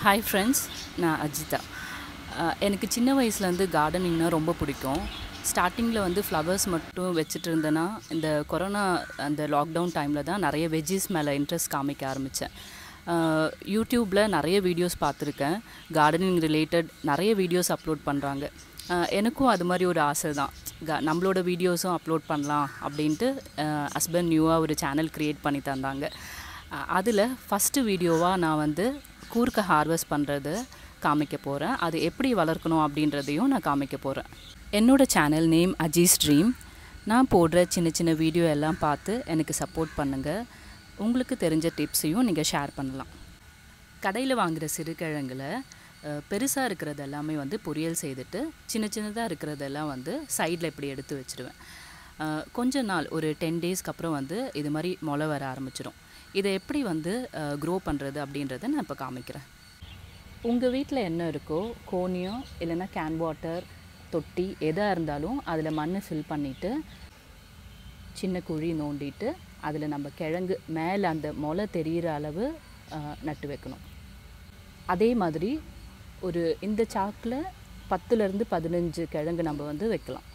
hi friends நான் அஜிதா அஹ் எனக்கு சின்ன வயசுலேருந்து கார்டனிங்னா ரொம்ப பிடிக்கும் ஸ்டார்டிங்கில் வந்து ஃப்ளவர்ஸ் மட்டும் வச்சுட்டு இருந்தேன்னா இந்த கொரோனா அந்த லாக்டவுன் டைமில் தான் நிறைய வெஜ்ஜிஸ் மேலே இன்ட்ரெஸ்ட் காமிக்க ஆரம்பித்தேன் யூடியூப்பில் நிறைய வீடியோஸ் பார்த்துருக்கேன் கார்டனிங் ரிலேட்டட் நிறைய வீடியோஸ் அப்லோட் பண்ணுறாங்க எனக்கும் அது மாதிரி ஒரு ஆசை தான் க நம்மளோட வீடியோஸும் அப்லோட் பண்ணலாம் அப்படின்ட்டு ஹஸ்பண்ட் நியூவாக ஒரு சேனல் க்ரியேட் பண்ணி தந்தாங்க அதில் ஃபஸ்ட்டு வீடியோவாக நான் வந்து கூர்க்க ஹார்வெஸ்ட் பண்ணுறது காமிக்க போகிறேன் அது எப்படி வளர்க்கணும் அப்படின்றதையும் நான் காமிக்க போகிறேன் என்னோடய சேனல் நேம் அஜீஸ் ட்ரீம் நான் போடுற சின்ன சின்ன வீடியோ எல்லாம் பார்த்து எனக்கு சப்போர்ட் பண்ணுங்கள் உங்களுக்கு தெரிஞ்ச டிப்ஸையும் நீங்கள் ஷேர் பண்ணலாம் கடையில் வாங்குகிற சிறுகிழங்குல பெருசாக இருக்கிறது எல்லாமே வந்து பொரியல் செய்துட்டு சின்ன சின்னதாக இருக்கிறதெல்லாம் வந்து சைடில் இப்படி எடுத்து வச்சுருவேன் அஹ் கொஞ்ச நாள் ஒரு டென் டேஸ்க்கு அப்புறம் வந்து இது மாதிரி முளை வர ஆரம்பிச்சிடும் இதை எப்படி வந்து க்ரோ பண்ணுறது அப்படின்றத நான் இப்போ காமிக்கிறேன் உங்கள் வீட்டில் என்ன இருக்கோ கோனியோ இல்லைன்னா கேன் வாட்டர் தொட்டி எதாக இருந்தாலும் அதில் மண் ஃபில் பண்ணிவிட்டு சின்ன குழி நோண்டிட்டு அதில் நம்ம கிழங்கு மேலே அந்த முளை தெரிகிற அளவு அஹ், நட்டு வைக்கணும் அதே மாதிரி ஒரு இந்த சாக்கில் பத்துலேருந்து பதினஞ்சு கிழங்கு நம்ம வந்து வைக்கலாம்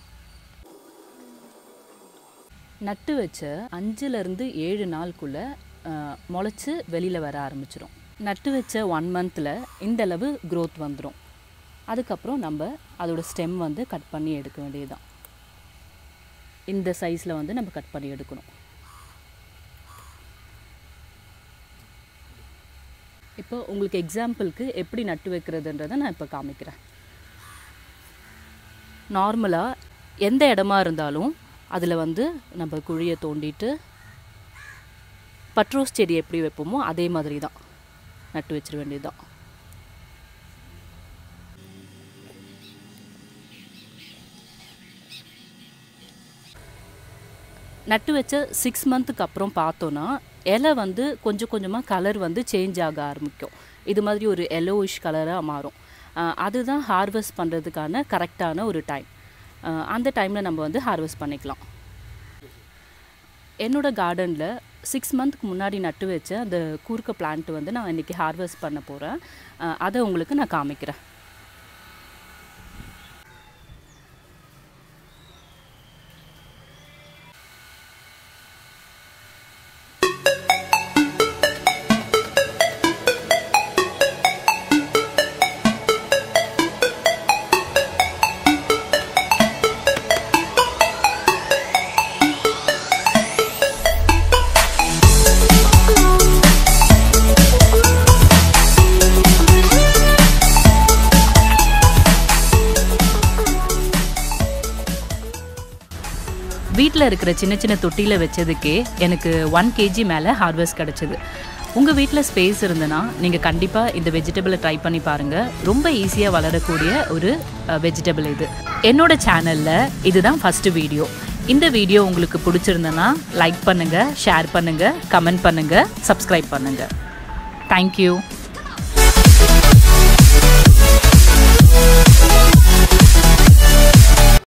நட்டு வச்ச அஞ்சுலேருந்து ஏழு நாளுக்குள்ளே முளைச்சி வெளியில் வர ஆரம்பிச்சிடும் நட்டு வச்ச ஒன் மந்தில் இந்த அளவு growth வந்துடும் அதுக்கப்புறம் நம்ம அதோட ஸ்டெம் வந்து கட் பண்ணி எடுக்க வேண்டியதுதான் இந்த சைஸில் வந்து நம்ம கட் பண்ணி எடுக்கணும் இப்போ உங்களுக்கு எக்ஸாம்பிளுக்கு எப்படி நட்டு வைக்கிறதுன்றதை நான் இப்போ காமிக்கிறேன் நார்மலாக எந்த இடமா இருந்தாலும் அதில் வந்து நம்ம குழியை தோண்டிட்டு பட்ரோஸ் செடி எப்படி வைப்போமோ அதே மாதிரி தான் நட்டு வச்சிட வேண்டியது தான் நட்டு வச்ச சிக்ஸ் மந்த்துக்கு அப்புறம் பார்த்தோன்னா இலை வந்து கொஞ்சம் கொஞ்சமாக கலர் வந்து சேஞ்ச் ஆக ஆரம்பிக்கும் இது மாதிரி ஒரு எல்லோயிஷ் கலராக மாறும் அஹ் அதுதான் ஹார்வெஸ்ட் பண்ணுறதுக்கான கரெக்டான ஒரு டைம் அந்த டைமில் நம்ம வந்து ஹார்வெஸ்ட் பண்ணிக்கலாம் என்னோடய கார்டனில் சிக்ஸ் மந்த்க்கு முன்னாடி நட்டு வச்ச அந்த கூர்க்க பிளான்ட் வந்து நான் இன்றைக்கி ஹார்வெஸ்ட் பண்ண போகிறேன் அதை உங்களுக்கு நான் காமிக்கிறேன் வீட்டில் இருக்கிற சின்ன சின்ன தொட்டியில் வச்சதுக்கே எனக்கு ஒன் கேஜி மேலே ஹார்வெஸ்ட் கிடச்சிது உங்கள் வீட்டில் ஸ்பேஸ் இருந்ததுன்னா நீங்கள் கண்டிப்பாக இந்த வெஜிடபிளை ட்ரை பண்ணி பாருங்கள் ரொம்ப ஈஸியாக வளரக்கூடிய ஒரு வெஜிடபிள் இது என்னோட சேனலில் இதுதான் ஃபஸ்ட்டு வீடியோ இந்த வீடியோ உங்களுக்கு பிடிச்சிருந்தனா லைக் பண்ணுங்கள் ஷேர் பண்ணுங்கள் கமெண்ட் பண்ணுங்கள் சப்ஸ்கிரைப் பண்ணுங்கள் தேங்க்யூ